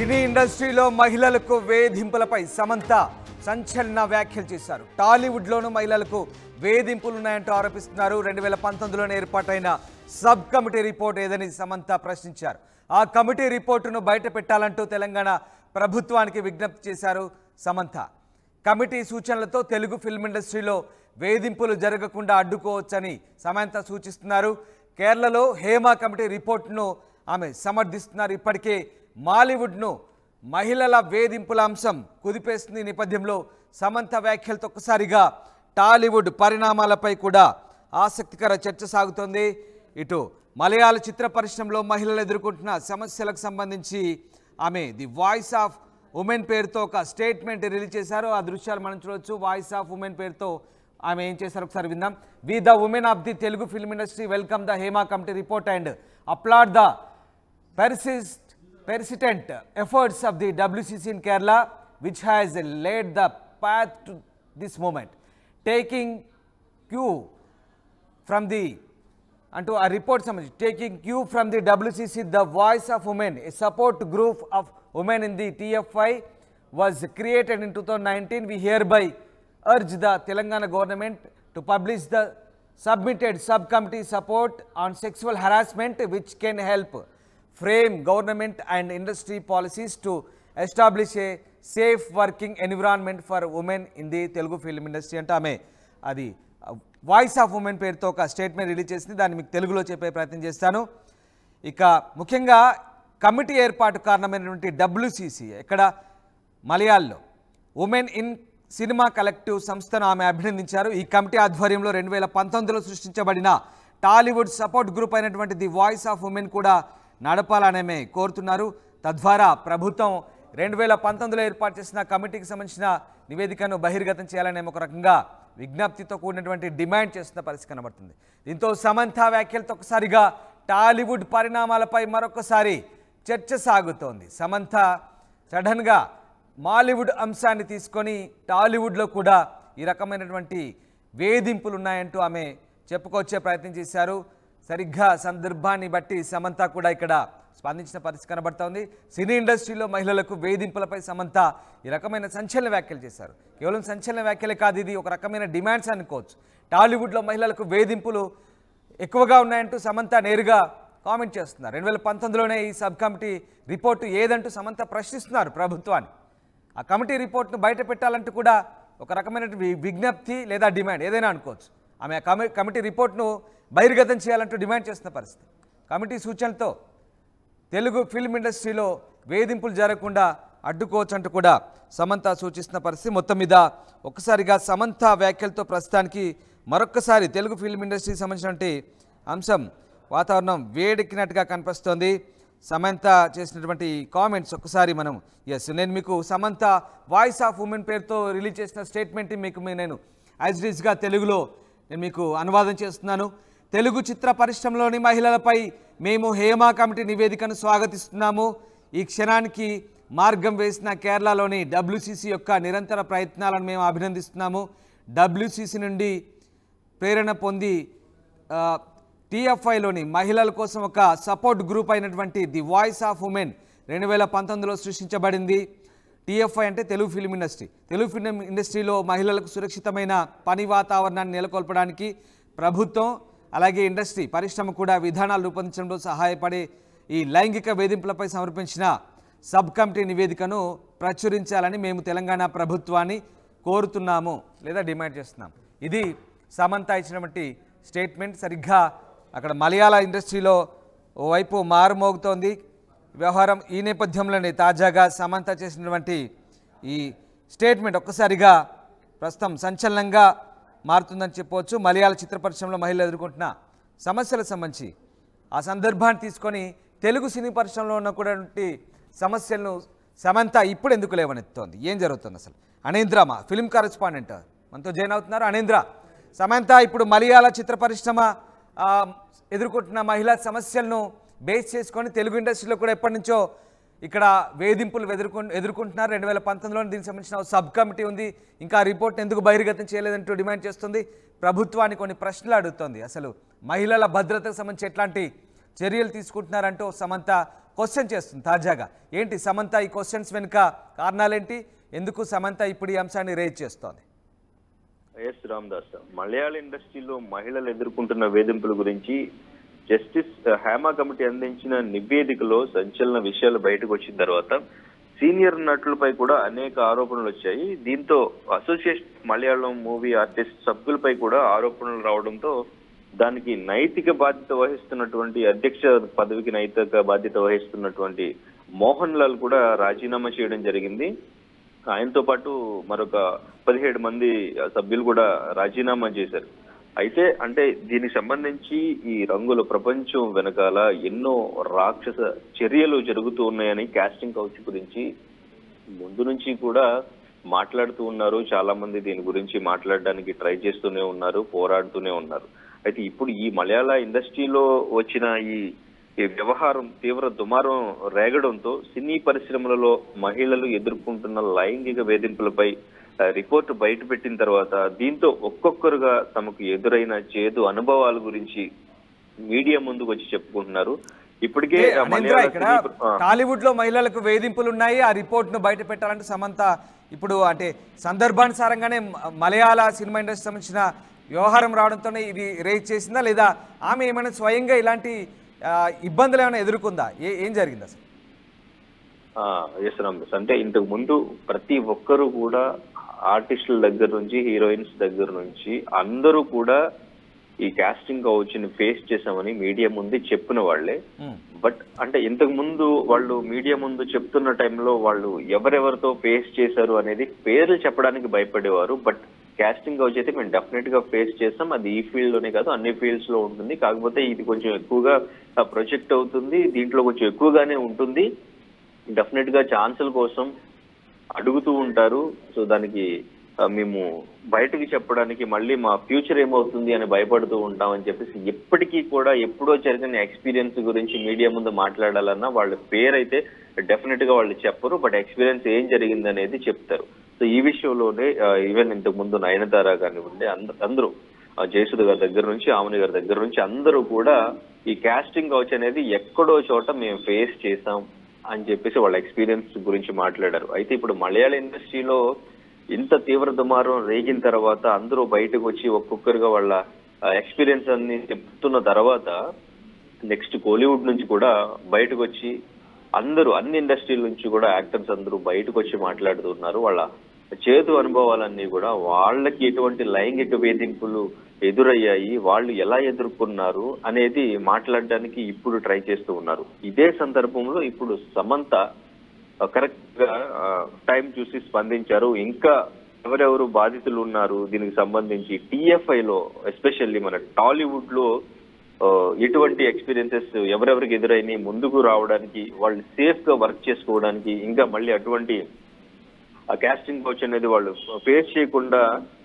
సినీ ఇండస్ట్రీలో మహిళలకు వేధింపులపై సమంత సంచలన వ్యాఖ్యలు చేశారు టాలీవుడ్లోనూ మహిళలకు వేధింపులు ఉన్నాయంటూ ఆరోపిస్తున్నారు రెండు వేల పంతొమ్మిదిలోనే ఏర్పాటైన సబ్ కమిటీ రిపోర్ట్ ఏదని సమంత ప్రశ్నించారు ఆ కమిటీ రిపోర్టును బయట పెట్టాలంటూ తెలంగాణ ప్రభుత్వానికి విజ్ఞప్తి చేశారు సమంత కమిటీ సూచనలతో తెలుగు ఫిల్మ్ ఇండస్ట్రీలో వేధింపులు జరగకుండా అడ్డుకోవచ్చని సమంత సూచిస్తున్నారు కేరళలో హేమ కమిటీ రిపోర్టును ఆమె సమర్థిస్తున్నారు ఇప్పటికే మాలీవుడ్ను మహిళల వేధింపుల అంశం కుదిపేస్తుంది ఈ నేపథ్యంలో సమంత వ్యాఖ్యలతో ఒక్కసారిగా టాలీవుడ్ పరిణామాలపై కూడా ఆసక్తికర చర్చ సాగుతోంది ఇటు మలయాళ చిత్ర పరిశ్రమలో మహిళలు ఎదుర్కొంటున్న సమస్యలకు సంబంధించి ఆమె ది వాయిస్ ఆఫ్ ఉమెన్ పేరుతో ఒక స్టేట్మెంట్ రిలీజ్ చేశారు ఆ దృశ్యాలు మనం చూడొచ్చు వాయిస్ ఆఫ్ ఉమెన్ పేరుతో ఆమె ఏం చేశారు ఒకసారి విందాం we the women of the Telugu film industry welcome the Hema committee report and applaud the persist, persistent efforts of the WCC in Kerala, which has laid the path to this moment, taking cue from the అంటూ ఆ report సంబంధించి taking cue from the WCC the voice of women a support group of women in the TFI was created in two thousand nineteen we hereby urge the Telangana government to publish the submitted subcommittee support on sexual harassment which can help frame government and industry policies to establish a safe working environment for women in the Telugu film industry అంటే ఆమె అది voice of women పేరుతో ఒక statement release చేసింది దాన్ని మీకు తెలుగులో చెప్పే ప్రయత్నం చేస్తాను ఇక ముఖ్యంగా కమిటీ ఏర్పాటు కారణమైనటువంటి డబ్ల్యూసీసీ ఇక్కడ మలయాల్లో ఉమెన్ ఇన్ సినిమా కలెక్టివ్ సంస్థను ఆమె అభినందించారు ఈ కమిటీ ఆధ్వర్యంలో రెండు వేల పంతొమ్మిదిలో సృష్టించబడిన టాలీవుడ్ సపోర్ట్ గ్రూప్ అయినటువంటి ది వాయిస్ ఆఫ్ ఉమెన్ కూడా నడపాలని ఆమె కోరుతున్నారు తద్వారా ప్రభుత్వం రెండు వేల పంతొమ్మిదిలో ఏర్పాటు చేసిన కమిటీకి సంబంధించిన నివేదికను బహిర్గతం చేయాలని ఆమె ఒక రకంగా విజ్ఞప్తితో కూడినటువంటి డిమాండ్ చేస్తున్న పరిస్థితి కనబడుతుంది దీంతో సమంత వ్యాఖ్యలతో ఒకసారిగా టాలీవుడ్ పరిణామాలపై మరొకసారి చర్చ సాగుతోంది సమంత సడన్గా మాలీవుడ్ అంశాన్ని తీసుకొని టాలీవుడ్లో కూడా ఈ రకమైనటువంటి వేధింపులు ఉన్నాయంటూ ఆమె చెప్పుకొచ్చే ప్రయత్నం చేశారు సరిగ్గా సందర్భాన్ని బట్టి సమంత కూడా ఇక్కడ స్పందించిన పరిస్థితి కనబడుతోంది సినీ ఇండస్ట్రీలో మహిళలకు వేధింపులపై సమంత ఈ రకమైన సంచలన వ్యాఖ్యలు చేశారు కేవలం సంచలన వ్యాఖ్యలే కాదు ఇది ఒక రకమైన డిమాండ్స్ అనుకోవచ్చు టాలీవుడ్లో మహిళలకు వేధింపులు ఎక్కువగా ఉన్నాయంటూ సమంత నేరుగా కామెంట్ చేస్తున్నారు రెండు వేల పంతొమ్మిదిలోనే ఈ సబ్ కమిటీ రిపోర్టు ఏదంటూ సమంత ప్రశ్నిస్తున్నారు ప్రభుత్వాన్ని ఆ కమిటీ రిపోర్ట్ను బయట పెట్టాలంటూ కూడా ఒక రకమైన విజ్ఞప్తి లేదా డిమాండ్ ఏదైనా అనుకోవచ్చు ఆమె ఆ కమి కమిటీ రిపోర్ట్ను బహిర్గతం చేయాలంటూ డిమాండ్ చేస్తున్న పరిస్థితి కమిటీ సూచనలతో తెలుగు ఫిల్మ్ ఇండస్ట్రీలో వేధింపులు జరగకుండా అడ్డుకోవచ్చు అంటూ కూడా సమంత సూచిస్తున్న పరిస్థితి మొత్తం మీద ఒక్కసారిగా సమంత వ్యాఖ్యలతో ప్రస్తుతానికి మరొక్కసారి తెలుగు ఫిల్మ్ ఇండస్ట్రీకి సంబంధించినటువంటి అంశం వాతావరణం వేడెక్కినట్టుగా కనిపిస్తోంది సమంత చేసినటువంటి కామెంట్స్ ఒక్కసారి మనం ఎస్ నేను మీకు సమంత వాయిస్ ఆఫ్ ఉమెన్ పేరుతో రిలీజ్ చేసిన స్టేట్మెంట్ మీకు మీ- నేను యాజ్ ఇట్ ఈస్గా తెలుగులో నేను మీకు అనువాదం చేస్తున్నాను తెలుగు చిత్ర పరిశ్రమలోని మహిళలపై మేము హేమా కమిటీ నివేదికను స్వాగతిస్తున్నాము ఈ క్షణానికి మార్గం వేసిన కేరళలోని డబ్ల్యూసీసీ యొక్క నిరంతర ప్రయత్నాలను మేము అభినందిస్తున్నాము డబ్ల్యూసీసీ నుండి ప్రేరణ పొంది ఆ, టీఎఫ్ఐలోని మహిళల కోసం ఒక సపోర్ట్ గ్రూప్ అయినటువంటి ది వాయిస్ ఆఫ్ ఉమెన్ రెండు వేల పంతొమ్మిదిలో సృష్టించబడింది టీఎఫ్ఐ అంటే Telugu film industry Telugu film ఇండస్ట్రీలో మహిళలకు సురక్షితమైన పని వాతావరణాన్ని నెలకొల్పడానికి ప్రభుత్వం అలాగే ఇండస్ట్రీ పరిశ్రమ కూడా విధానాలు రూపొందించడంలో సహాయపడే ఈ లైంగిక వేధింపులపై సమర్పించిన సబ్ కమిటీ నివేదికను ప్రచురించాలని మేము తెలంగాణ ప్రభుత్వాన్ని కోరుతున్నాము లేదా డిమాండ్ చేస్తున్నాం ఇది సమంత ఇచ్చినటువంటి స్టేట్మెంట్ సరిగ్గా అక్కడ మలయాళ ఇండస్ట్రీలో ఓవైపు మారుమోగుతోంది వ్యవహారం ఈ నేపథ్యంలోనే తాజాగా సమంత చేసినటువంటి ఈ స్టేట్మెంట్ ఒక్కసారిగా ప్రస్తుతం సంచలనంగా మారుతుందని చెప్పవచ్చు మలయాళ చిత్ర పరిశ్రమలో మహిళలు ఎదుర్కొంటున్న సమస్యలకు సంబంధించి ఆ సందర్భాన్ని తీసుకొని తెలుగు సినీ పరిశ్రమలో ఉన్నటువంటి సమస్యలను సమంత ఇప్పుడు ఎందుకు లేవనెత్తుతోంది ఏం జరుగుతుంది అసలు అనేంద్ర మా ఫిల్మ్ కరెస్పాండెంట్ మనతో జాయిన్ అవుతున్నారు అనేంద్ర సమంత ఇప్పుడు మలయాళ చిత్ర పరిశ్రమ ఆ, ఎదుర్కొంటున్న మహిళా సమస్యలను బేస్ చేసుకొని తెలుగు ఇండస్ట్రీలో కూడా ఎప్పటి నుంచో ఇక్కడ వేధింపులు ఎదుర్కొ ఎదుర్కొంటున్నారు రెండు వేల పంతొమ్మిదిలో దీనికి సంబంధించిన ఒక సబ్ కమిటీ ఉంది ఇంకా ఆ రిపోర్ట్ ఎందుకు బహిర్గతం చేయలేదంటూ డిమాండ్ చేస్తుంది ప్రభుత్వాన్ని కొన్ని ప్రశ్నలు అడుగుతోంది అసలు మహిళల భద్రతకు సంబంధించి ఎట్లాంటి చర్యలు తీసుకుంటున్నారంటూ సమంత క్వశ్చన్ చేస్తుంది తాజాగా ఏంటి సమంత ఈ క్వశ్చన్స్ వెనుక కారణాలేంటి ఎందుకు సమంత ఇప్పుడు ఈ అంశాన్ని రేజ్ చేస్తోంది ఎస్ రామ్దాస్ మలయాళ ఇండస్ట్రీలో మహిళలు ఎదుర్కొంటున్న వేధింపుల గురించి జస్టిస్ హేమా కమిటీ అందించిన నివేదికలో సంచలన విషయాలు బయటకు వచ్చిన తర్వాత సీనియర్ నటులపై కూడా అనేక ఆరోపణలు వచ్చాయి దీంతో అసోసియేషన్ మలయాళం మూవీ ఆర్టిస్ట్ సభ్యులపై కూడా ఆరోపణలు రావడంతో దానికి నైతిక బాధ్యత వహిస్తున్నటువంటి అధ్యక్ష పదవికి నైతిక బాధ్యత వహిస్తున్నటువంటి మోహన్ లాల్ కూడా రాజీనామా చేయడం జరిగింది ఆయనతో పాటు మరొక పదిహేడు మంది సభ్యులు కూడా రాజీనామా చేశారు అయితే అంటే దీనికి సంబంధించి ఈ రంగుల ప్రపంచం వెనకాల ఎన్నో రాక్షస చర్యలు జరుగుతూ ఉన్నాయని కాస్టింగ్ కౌచ్ గురించి ముందు నుంచి కూడా మాట్లాడుతూ ఉన్నారు చాలా మంది దీని గురించి మాట్లాడడానికి ట్రై చేస్తూనే ఉన్నారు పోరాడుతూనే ఉన్నారు అయితే ఇప్పుడు ఈ మలయాళ ఇండస్ట్రీలో వచ్చిన ఈ ఈ వ్యవహారం తీవ్ర దుమారం రేగడంతో సినీ పరిశ్రమలలో మహిళలు ఎదుర్కొంటున్న లైంగిక వేధింపులపై ఆ, రిపోర్టు బయట పెట్టిన తర్వాత దీంతో ఒక్కొక్కరుగా తమకు ఎదురైన చేదు అనుభవాల గురించి మీడియా ముందుకు వచ్చి చెప్పుకుంటున్నారు ఇప్పటికే ఏ, ఆ అనేంద్ర, మలయాళ ఇక్కడ సినీ- ఆ. టాలీవుడ్ లో మహిళలకు వేధింపులు ఉన్నాయి ఆ రిపోర్ట్ ను బయట పెట్టాలంటే సమంత ఇప్పుడు అంటే సందర్భానుసారంగానే మ- మలయాళ సినిమా ఇండస్ట్రీ సంబంధించిన వ్యవహారం రావడంతోనే ఇది రేజ్ చేసిందా లేదా ఆమె ఏమైనా స్వయంగా ఇలాంటి ఆ, ఇబ్బందులు ఏమైనా ఎదుర్కొందా ఏ ఏం జరిగింది అసలు ఎస్ రామదాస్ అంటే ఇంతకు ముందు ప్రతి ఒక్కరు కూడా ఆర్టిస్టుల దగ్గర నుంచి హీరోయిన్స్ దగ్గర నుంచి అందరూ కూడా ఈ కాస్టింగ్ కౌచ్ని ఫేస్ చేశామని మీడియా ముందు చెప్పిన వాళ్ళే ఉమ్. బట్ అంటే ఇంతకు ముందు వాళ్ళు మీడియా ముందు చెప్తున్న టైంలో వాళ్ళు ఎవరెవరితో ఫేస్ చేశారు అనేది పేర్లు చెప్పడానికి భయపడేవారు బట్ కాస్టింగ్ కౌచ్ అయితే మేము డెఫినెట్ గా ఫేస్ చేస్తాం అది ఈ ఫీల్డ్ లోనే కాదు అన్ని ఫీల్డ్స్ లో ఉంటుంది కాకపోతే ఇది కొంచెం ఎక్కువగా ప్రొజెక్ట్ అవుతుంది దీంట్లో కొంచెం ఎక్కువగానే ఉంటుంది డెఫినెట్ గా ఛాన్సుల కోసం అడుగుతూ ఉంటారు సో దానికి ఆ, మేము బయటకు చెప్పడానికి మళ్ళీ మా ఫ్యూచర్ ఏమవుతుంది అని భయపడుతూ ఉంటాం అని చెప్పేసి ఎప్పటికీ కూడా ఎప్పుడో జరిగిన ఎక్స్పీరియన్స్ గురించి మీడియా ముందు మాట్లాడాలన్నా వాళ్ళ పేరైతే డెఫినెట్ గా వాళ్ళు చెప్పరు బట్ ఎక్స్పీరియన్స్ ఏం జరిగింది అనేది చెప్తారు సో ఈ విషయంలోనే ఈవెన్ ఇంతకు ముందు నయనతార కానివ్వండి అంద- అందరూ ఆ, జయసుధ గారి దగ్గర నుంచి ఆమెని గారి దగ్గర నుంచి అందరూ కూడా ఈ కాస్టింగ్ కౌచ్ అనేది ఎక్కడో చోట మేము ఫేస్ చేసాం అని చెప్పేసి వాళ్ళ ఎక్స్పీరియన్స్ గురించి మాట్లాడారు అయితే ఇప్పుడు మలయాళ ఇండస్ట్రీలో ఇంత తీవ్ర దుమారం రేగిన తర్వాత అందరూ బయటకు వచ్చి ఒక్కొక్కరుగా వాళ్ళ ఎక్స్పీరియన్స్ అన్ని చెప్తున్న తర్వాత నెక్స్ట్ కోలీవుడ్ నుంచి కూడా బయటకు వచ్చి అందరూ అన్ని ఇండస్ట్రీల నుంచి కూడా యాక్టర్స్ అందరూ బయటకు వచ్చి మాట్లాడుతున్నారు వాళ్ళ చేతు అనుభవాలన్నీ కూడా వాళ్ళకి ఎటువంటి లైంగిక వేధింపులు ఎదురయ్యాయి వాళ్ళు ఎలా ఎదుర్కొన్నారు అనేది మాట్లాడడానికి ఇప్పుడు ట్రై చేస్తూ ఉన్నారు ఇదే సందర్భంలో ఇప్పుడు సమంత కరెక్ట్ గా టైం చూసి స్పందించారు ఇంకా ఎవరెవరు బాధితులు ఉన్నారు దీనికి సంబంధించి టిఎఫ్ఐ లో ఎస్పెషల్లీ మన టాలీవుడ్ లో ఆ, ఎటువంటి ఎక్స్పీరియన్సెస్ ఎవరెవరికి ఎదురైనాయి ముందుకు రావడానికి వాళ్ళు సేఫ్ గా వర్క్ చేసుకోవడానికి ఇంకా మళ్ళీ అటువంటి ఆ కాస్టింగ్ కోచ్ అనేది వాళ్ళు ఫేస్ చేయకుండా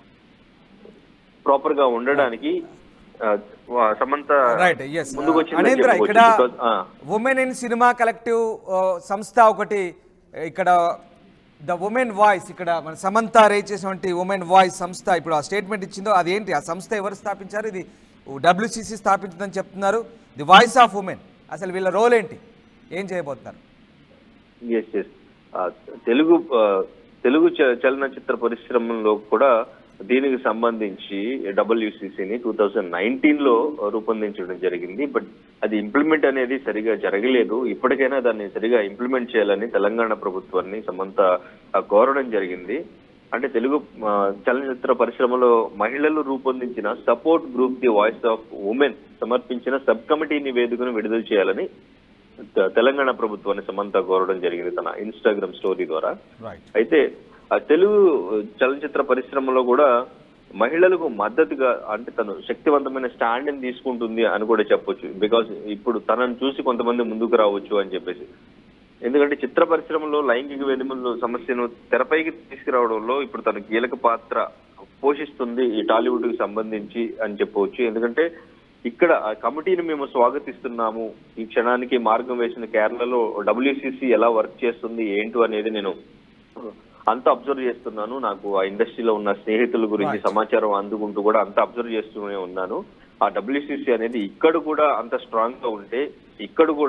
ప్రాపర్ గా ఉండడానికి ఆ, వా- సమంత రైట్ ఎస్ ముందుకు వచ్చిందని అనేంద్ర చెప్పుకోవచ్చు. ఇక్కడ Because, ఆ, ఉమెన్ ఇన్ సినిమా కలెక్టివ్ సంస్థ ఒకటి ఇక్కడ ద ఉమెన్ వాయిస్ ఇక్కడ మన సమంత రేజ్ చేసినటువంటి ఉమెన్ వాయిస్ సంస్థ ఇప్పుడు ఆ స్టేట్మెంట్ ఇచ్చిందో అదేంటి ఆ సంస్థ ఎవరు స్థాపించారు ఇది డబ్ల్యూసిసి స్థాపించిందని చెప్తున్నారు ది వాయిస్ ఆఫ్ ఉమెన్ అసలు వీళ్ళ రోల్ ఏంటి ఏం చేయబోతున్నారు ఎస్ ఎస్ తెలుగు ఆ, తెలుగు చ- చలనచిత్ర పరిశ్రమలో కూడా దీనికి సంబంధించి డబ్ల్యూసిసిని టూ థౌజండ్ నైన్టీన్ లో రూపొందించడం జరిగింది బట్ అది ఇంప్లిమెంట్ అనేది సరిగా జరగలేదు ఇప్పటికైనా దాన్ని సరిగా ఇంప్లిమెంట్ చేయాలని తెలంగాణ ప్రభుత్వాన్ని సమంత ఆ, కోరడం జరిగింది అంటే తెలుగు ఆ, చలనచిత్ర పరిశ్రమలో మహిళలు రూపొందించిన support group the voice of women సమర్పించిన సబ్ కమిటీ నివేదికను విడుదల చేయాలని తె- తెలంగాణ ప్రభుత్వాన్ని సమంత కోరడం జరిగింది తన ఇన్స్టాగ్రామ్ స్టోరీ ద్వారా రైట్ అయితే ఆ తెలుగు చలనచిత్ర పరిశ్రమలో కూడా మహిళలకు మద్దతుగా అంటే తను శక్తివంతమైన స్టాండ్ తీసుకుంటుంది అని కూడా చెప్పొచ్చు బికాస్ ఇప్పుడు తనను చూసి కొంతమంది ముందుకు రావచ్చు అని చెప్పేసి ఎందుకంటే చిత్ర పరిశ్రమలో లైంగిక వేధింపుల సమస్యను తెరపైకి తీసుకురావడంలో ఇప్పుడు తను కీలక పాత్ర పోషిస్తుంది ఈ టాలీవుడ్ కి సంబంధించి అని చెప్పవచ్చు ఎందుకంటే ఇక్కడ ఆ కమిటీని మేము స్వాగతిస్తున్నాము ఈ క్షణానికి మార్గం వేసిన కేరళలో డబ్ల్యూసిసి ఎలా వర్క్ చేస్తుంది ఏంటో అనేది నేను అంత అబ్జర్వ్ చేస్తున్నాను నాకు ఆ ఇండస్ట్రీలో ఉన్న స్నేహితుల గురించి Right. సమాచారం అందుకుంటూ కూడా అంత అబ్జర్వ్ చేస్తూనే ఉన్నాను ఆ డబ్ల్యూసిసి అనేది ఇక్కడ కూడా అంత స్ట్రాంగ్ గా ఉంటే ఇక్కడ కూడా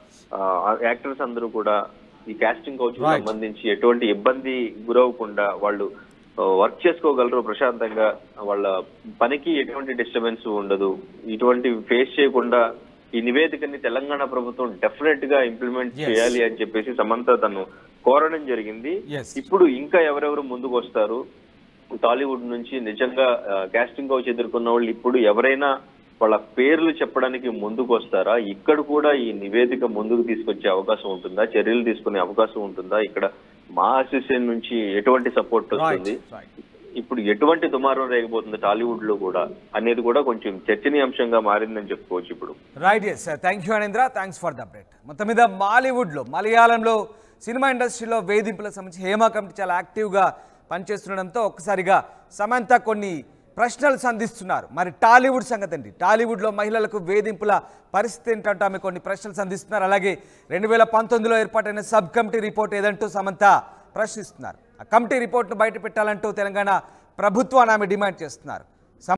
యాక్టర్స్ అందరూ కూడా ఈ కాస్టింగ్ కౌచ్ Right. సంబంధించి ఎటువంటి ఇబ్బంది గురవకుండా వాళ్ళు వర్క్ చేసుకోగలరు ప్రశాంతంగా వాళ్ళ పనికి ఎటువంటి డిస్టర్బెన్స్ ఉండదు ఇటువంటి ఫేస్ చేయకుండా ఈ నివేదికని తెలంగాణ ప్రభుత్వం డెఫినెట్ గా ఇంప్లిమెంట్ Yes. చేయాలి అని చెప్పేసి సమంత తను కోరడం జరిగింది Yes. ఇప్పుడు ఇంకా ఎవరెవరు ముందుకు వస్తారు టాలీవుడ్ నుంచి నిజంగా కాస్టింగ్ కౌచ్ ఎదుర్కొన్న వాళ్ళు ఇప్పుడు ఎవరైనా వాళ్ళ పేర్లు చెప్పడానికి ముందుకు వస్తారా ఇక్కడ కూడా ఈ నివేదిక ముందుకు తీసుకొచ్చే అవకాశం ఉంటుందా చర్యలు తీసుకునే అవకాశం ఉంటుందా ఇక్కడ మా అసోసియేషన్ నుంచి ఎటువంటి సపోర్ట్ రైట్ వస్తుంది రైట్ ఇప్పుడు ఎటువంటి దుమారం రేగబోతుంది టాలీవుడ్ లో కూడా అనేది కూడా కొంచెం చర్చనీయాంశంగా మారిందని చెప్పుకోవచ్చు ఇప్పుడు right yes sir thank you Anendra thanks for the update మొత్తం మీద మాలీవుడ్లో మలయాళంలో సినిమా ఇండస్ట్రీలో వేధింపులకు సంబంధించి హేమా కమిటీ చాలా యాక్టివ్గా పనిచేస్తుండడంతో ఒక్కసారిగా సమంత కొన్ని ప్రశ్నలు సంధిస్తున్నారు మరి టాలీవుడ్ సంగతి అండి టాలీవుడ్లో మహిళలకు వేధింపుల పరిస్థితి ఏంటంటే ఆమె కొన్ని ప్రశ్నలు సంధిస్తున్నారు అలాగే రెండు వేల పంతొమ్మిదిలో ఏర్పాటైన సబ్ కమిటీ రిపోర్ట్ ఏదంటూ సమంత ప్రశ్నిస్తున్నారు ఆ కమిటీ రిపోర్ట్ను బయట పెట్టాలంటూ తెలంగాణ ప్రభుత్వాన్ని ఆమె డిమాండ్ చేస్తున్నారు